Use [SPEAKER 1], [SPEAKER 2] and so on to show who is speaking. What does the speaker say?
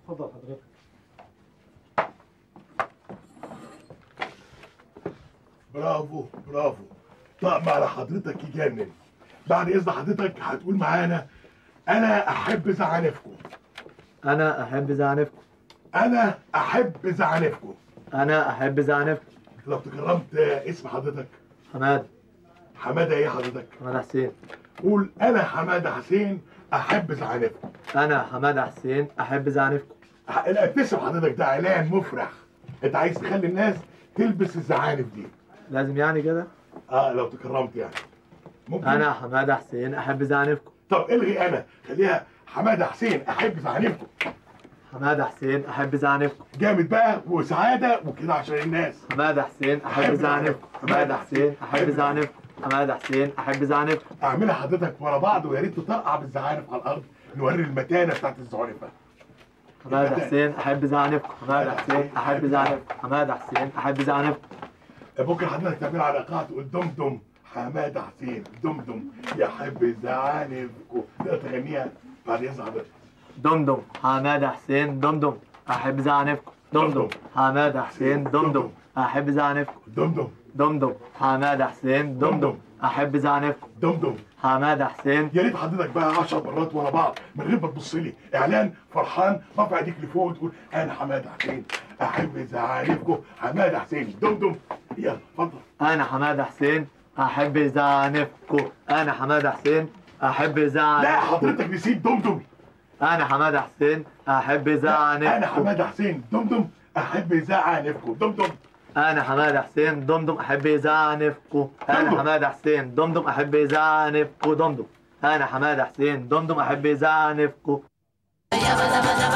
[SPEAKER 1] اتفضل حضرتك
[SPEAKER 2] برافو برافو طقم على حضرتك يجنن بعد اذن حضرتك هتقول معانا انا احب زعانفكم
[SPEAKER 1] انا احب زعنفكم
[SPEAKER 2] انا احب زعانفكم
[SPEAKER 1] انا احب زعنفكم
[SPEAKER 2] لو تكرمت اسم حضرتك
[SPEAKER 1] حماد
[SPEAKER 2] حماده ايه حضرتك
[SPEAKER 1] حماد حسين
[SPEAKER 2] قول انا حماده حسين احب زعانفكم
[SPEAKER 1] انا حماد حسين احب زعنفكم
[SPEAKER 2] لا ابتسم حضرتك ده اعلان مفرح انت عايز تخلي الناس تلبس الزعانف دي
[SPEAKER 1] لازم يعني كده
[SPEAKER 2] اه لو تكرمت يعني ممكن
[SPEAKER 1] انا حماد حسين احب زعنفكم
[SPEAKER 2] طب الغي انا خليها حماده حسين احب زعانفكم
[SPEAKER 1] حماد حسين احب زعنفكم
[SPEAKER 2] جامد بقى وسعاده وكده عشان الناس
[SPEAKER 1] حماد حسين احب زعنفكم حماد حسين احب زعنفكم حماد حسين احب زعنفكم
[SPEAKER 2] اعملها حضرتك ورا بعض ويا ريت تطرقع بالزعانف على الارض نوري المتانه بتاعت الزعانفه
[SPEAKER 1] حماد حسين احب زعنفكم حماد حسين احب زعنفكم حماد حسين احب زعنفكم
[SPEAKER 2] ممكن حضرتك تعملها على قاعة تقول دمدم حماده حسين دمدم يحب زعانفكم تقدر تغنيها بعد اذن حضرتك
[SPEAKER 1] دمدم حماد حسين دمدم احب زعنفكم دمدم حماد حسين دمدم احب زعنفكم
[SPEAKER 2] دمدم
[SPEAKER 1] دمدم حماد حسين دمدم احب زعنفكم
[SPEAKER 2] دمدم
[SPEAKER 1] حماد حسين
[SPEAKER 2] يا ريت حضرتك بقى 10 مرات ورا بعض من غير ما تبص لي اعلان فرحان رافع ايديك لفوق وتقول انا حماده حسين احب زعانفكم حماده حسين دمدم يلا اتفضل
[SPEAKER 1] انا حماد حسين احب زعنفكم انا حماد حسين احب
[SPEAKER 2] لا
[SPEAKER 1] زعنفكم
[SPEAKER 2] حضرتك نسيت دمدم
[SPEAKER 1] انا حماد حسين احب
[SPEAKER 2] انا
[SPEAKER 1] زعنفكم
[SPEAKER 2] حماده حسين دمدم احب زعانفكم دمدم
[SPEAKER 1] انا حماد حسين دمدم احب زعنفكم انا
[SPEAKER 2] دمدم.
[SPEAKER 1] حماد حسين دمدم احب زعنفكم دمدم انا حماد حسين دمدم احب زعنفكم